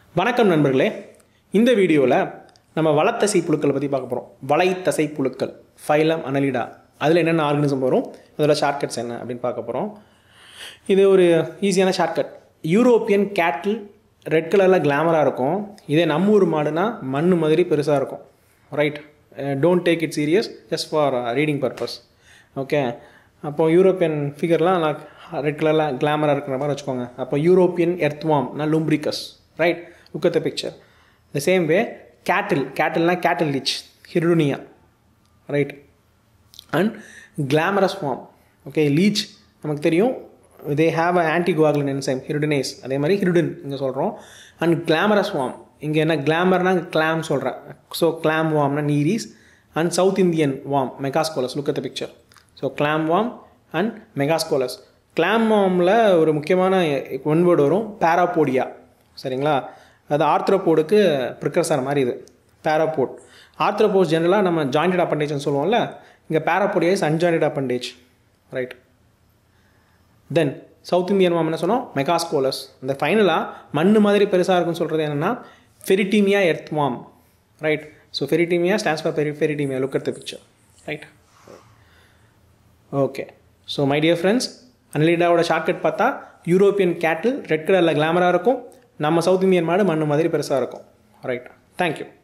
வணக்கம் நண்பர்களே இந்த வீடியோவில் நம்ம வளத்தசை புழுக்களை பற்றி பார்க்க போகிறோம் வலைத்தசை புழுக்கள் ஃபைலம் அனலிடா அதில் என்னென்ன ஆர்கனிசம் வரும் அதோட ஷார்ட்கட்ஸ் என்ன அப்படின்னு பார்க்க போகிறோம் இது ஒரு ஈஸியான ஷார்ட்கட் யூரோப்பியன் கேட்டில் ரெட் கலரில் கிளாமராக இருக்கும் இதே நம்ம ஊர் மாடுனா மண் மாதிரி பெருசாக இருக்கும் right don't take it serious just for reading purpose okay அப்போ யூரோப்பியன் ஃபிகர்லாம் நான் ரெட் கலரில் கிளாமராக இருக்கிற மாதிரி வச்சுக்கோங்க அப்போ யூரோப்பியன் எர்த்வாம்னா Lumbricus right look at the picture the same way cattle கேட்டில்னா கேட்டில் லிச் ஹிருனியா right and glamorous form okay leech நமக்கு தெரியும் தே ஹாவ் அ ஆன்டிகுவாகுலன் என்சைம் ஹிருடினேஸ் அதே மாதிரி ஹிருடின் இங்கே சொல்கிறோம் அண்ட் கிளாமரஸ் ஃபார்ம் இங்கே என்ன கிளாமர்னா கிளாம் சொல்கிறேன் ஸோ கிளாம் வாம்னா Nereis and south Indian worm Megascolex look at the picture so clam worm and Megascolex clam வாமில் ஒரு முக்கியமான ஒன் வேர்டு வரும் பேராபோடியா சரிங்களா அது ஆர்த்ரோபோடுக்கு ப்ரிக்கர்சர் மாதிரி இது பேராபோட் ஆர்த்ரோபோஸ் ஜென்ரலாக நம்ம ஜாயிண்டட் அப்பண்டேஜ்னு சொல்லுவோம்ல இங்கே Parapodia is unjointed appendage right then south Indian worm என்ன சொன்னோம் மெகாஸ்கோலஸ் இந்த ஃபைனலாக மண் மாதிரி பெருசாக இருக்குன்னு சொல்கிறது என்னென்னா Pheretima earthworm right so Pheretima stands for பெரி Pheretima look at the picture right okay so my dear friends அனலிடாவோட ஷார்ட்கட் பார்த்தா யூரோப்பியன் கேட்டில் ரெட் கலரில் கிளாமராக இருக்கும் நம்ம சவுத் இந்தியன் மாடு மண் மாதிரி பெருசாக இருக்கும் ரைட் தேங்க்யூ